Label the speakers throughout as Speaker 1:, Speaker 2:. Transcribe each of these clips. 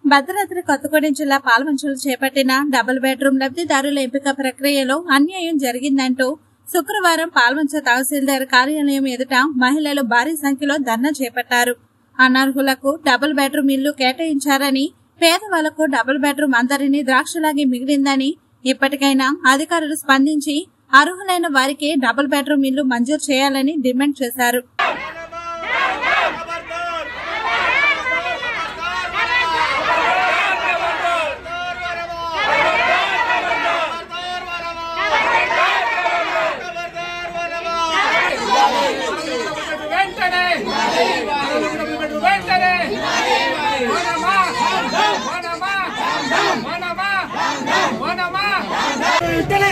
Speaker 1: భద్రాద్రి కొత్తగూడెం జిల్లా పాల్వంచలు చేపట్టిన double bedroom లబ్ధిదారుల ఎంపిక ప్రక్రియలో అన్యాయం జరిగిందంటూ శుక్రవారం పాల్వంచ తహసీల్దార్ కార్యాలయం ఎదుట మహిళలు భారీ సంఖ్యలో ధర్నా చేపట్టారు అనర్హులకు డబుల్ బెడ్రూమ్ ఇల్లు కేటాయించారని పేదవాళ్లకు డబుల్ బెడ్రూమ్ అందరినీ ద్రాక్షలాగి మిగిలిందని ఇప్పటికైనా అధికారులు స్పందించి అర్హులైన వారికి డబుల్ బెడ్రూమ్ ఇల్లు మంజూరు చేయాలని డిమాండ్ చేశారు
Speaker 2: వెంటనే వెంటనే వనమా వనమా వనమా వనమా వెంటనే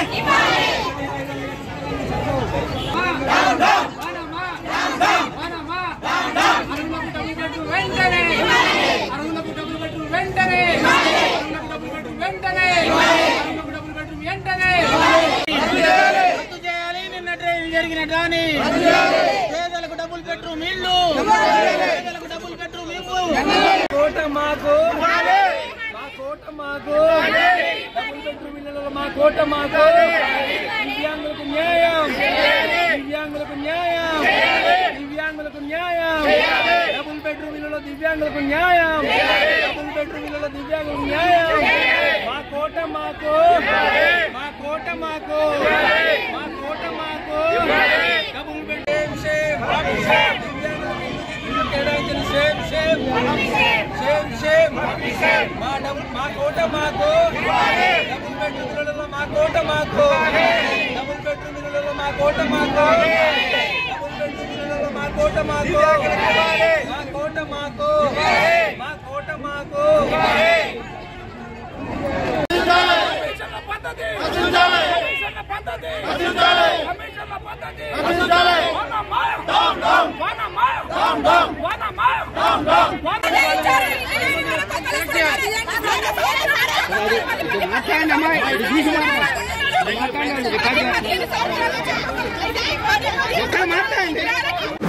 Speaker 2: వనమా వనమా అరుణకు డబ్బులు పెట్టు వెంటనే అరుణకు డబ్బులు పెట్టు వెంటనే అరుణకు డబ్బులు పెట్టు వెంటనే అరుణకు డబ్బులు పెట్టు వెంటనే
Speaker 3: రద్దు చేయాలి నిన్నటి జరిగిన దాని పేదలకు డబుల్ బెడ్రూమ్ ఇల్లు పేదలకు డబుల్ బెడ్రూమ్ ఇల్లు కోట మాకు మా కోట మాకు డబుల్ బెడ్రూమ్ ఇళ్లలో మా కోట మాకు దివ్యాంగులకు న్యాయం దివ్యాంగులకు న్యాయం దివ్యాంగులకు న్యాయం డబుల్ బెడ్రూమ్ ఇళ్లలో దివ్యాంగులకు న్యాయం డబుల్ బెడ్రూమ్ ఇళ్లలో దివ్యాంగులకు న్యాయం మా కోట మాకు మా కోట మాకు మా కోట మాకు డబుల్ బెడ్రూమ్ సేమ్ దివ్యాంగులకు ఇల్లు కేటాయించిన సేమ్ సేమ్ సేమ్ సేమ్ మా డబుల్ మా కోట మాకు డబుల్ బెడ్రూమ్ ఇళ్లలో మా కోట మాకు డబుల్ బెడ్రూమ్ ఇళ్లలో మా కోట మాకు డబుల్ బెడ్రూమ్ ఇళ్లలో మా కోట మాకు మా కోట మాకు మా కోట మాకు
Speaker 2: కమిషన్ల పద్ధతి కమిషన్ల పద్ధతి కమిషన్ల పద్ధతి వనమా వనమా వనమా
Speaker 4: మాట్లాడండి